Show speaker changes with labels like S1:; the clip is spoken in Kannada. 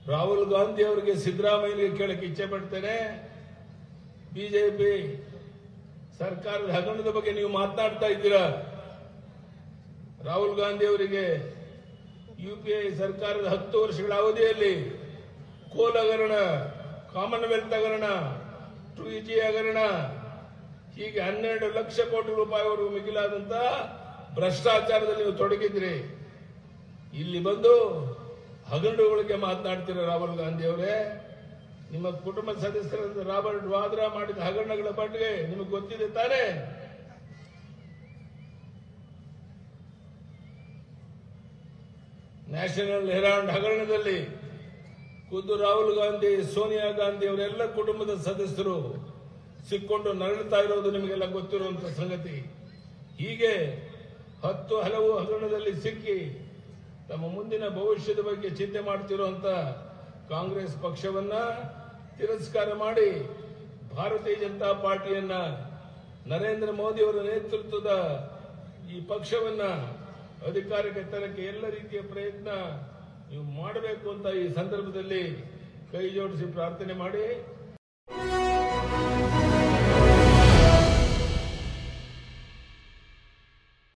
S1: ರಾಹುಲ್ ಗಾಂಧಿ ಅವರಿಗೆ ಸಿದ್ದರಾಮಯ್ಯನಿಗೆ ಕೇಳಕ್ಕೆ ಇಚ್ಛೆ ಪಡ್ತೇನೆ ಬಿಜೆಪಿ ಸರ್ಕಾರದ ಹಗರಣದ ಬಗ್ಗೆ ನೀವು ಮಾತನಾಡ್ತಾ ಇದ್ದೀರಾ ರಾಹುಲ್ ಗಾಂಧಿ ಅವರಿಗೆ ಯುಪಿಐ ಸರ್ಕಾರದ ಹತ್ತು ವರ್ಷಗಳ ಅವಧಿಯಲ್ಲಿ ಕೋಲ್ ಹಗರಣ ಕಾಮನ್ವೆಲ್ತ್ ಹಗರಣ ಟು ಜಿ ಹಗರಣ ಹೀಗೆ ಹನ್ನೆರಡು ಲಕ್ಷ ಕೋಟಿ ರೂಪಾಯಿವರೆಗೂ ಮಿಗಿಲಾದಂತ ಭ್ರಷ್ಟಾಚಾರದಲ್ಲಿ ನೀವು ತೊಡಗಿದ್ರಿ ಇಲ್ಲಿ ಬಂದು ಹಗರಣಗಳಿಗೆ ಮಾತನಾಡ್ತೀರ ರಾಹುಲ್ ಗಾಂಧಿ ಅವರೇ ನಿಮ್ಮ ಕುಟುಂಬ ಸದಸ್ಯರಾದ ರಾಬರ್ಟ್ ವಾದ್ರಾ ಮಾಡಿದ ಹಗರಣಗಳ ಬಗ್ಗೆ ನಿಮಗೆ ಗೊತ್ತಿದೆ ತಾನೇ ನ್ಯಾಷನಲ್ ಹೆರಾಲ್ಡ್ ಹಗರಣದಲ್ಲಿ ಖುದ್ದು ರಾಹುಲ್ ಗಾಂಧಿ ಸೋನಿಯಾ ಗಾಂಧಿ ಅವರೆಲ್ಲ ಕುಟುಂಬದ ಸದಸ್ಯರು ಸಿಕ್ಕೊಂಡು ನರಳುತ್ತಾ ಇರೋದು ನಿಮಗೆಲ್ಲ ಗೊತ್ತಿರುವಂತ ಸಂಗತಿ ಹೀಗೆ ಹತ್ತು ಹಲವು ಹಗರಣದಲ್ಲಿ ಸಿಕ್ಕಿ ತಮ್ಮ ಮುಂದಿನ ಭವಿಷ್ಯದ ಬಗ್ಗೆ ಚಿಂತೆ ಮಾಡ್ತಿರುವಂತ ಕಾಂಗ್ರೆಸ್ ಪಕ್ಷವನ್ನ ತಿರಸ್ಕಾರ ಮಾಡಿ ಭಾರತೀಯ ಜನತಾ ಪಾರ್ಟಿಯನ್ನ ನರೇಂದ್ರ ಮೋದಿ ಅವರ ನೇತೃತ್ವದ ಈ ಪಕ್ಷವನ್ನ ಅಧಿಕಾರಕ್ಕೆ ತರಕ್ಕೆ ಎಲ್ಲ ರೀತಿಯ ಪ್ರಯತ್ನ ನೀವು ಮಾಡಬೇಕು ಅಂತ ಈ ಸಂದರ್ಭದಲ್ಲಿ ಕೈ ಜೋಡಿಸಿ ಪ್ರಾರ್ಥನೆ ಮಾಡಿ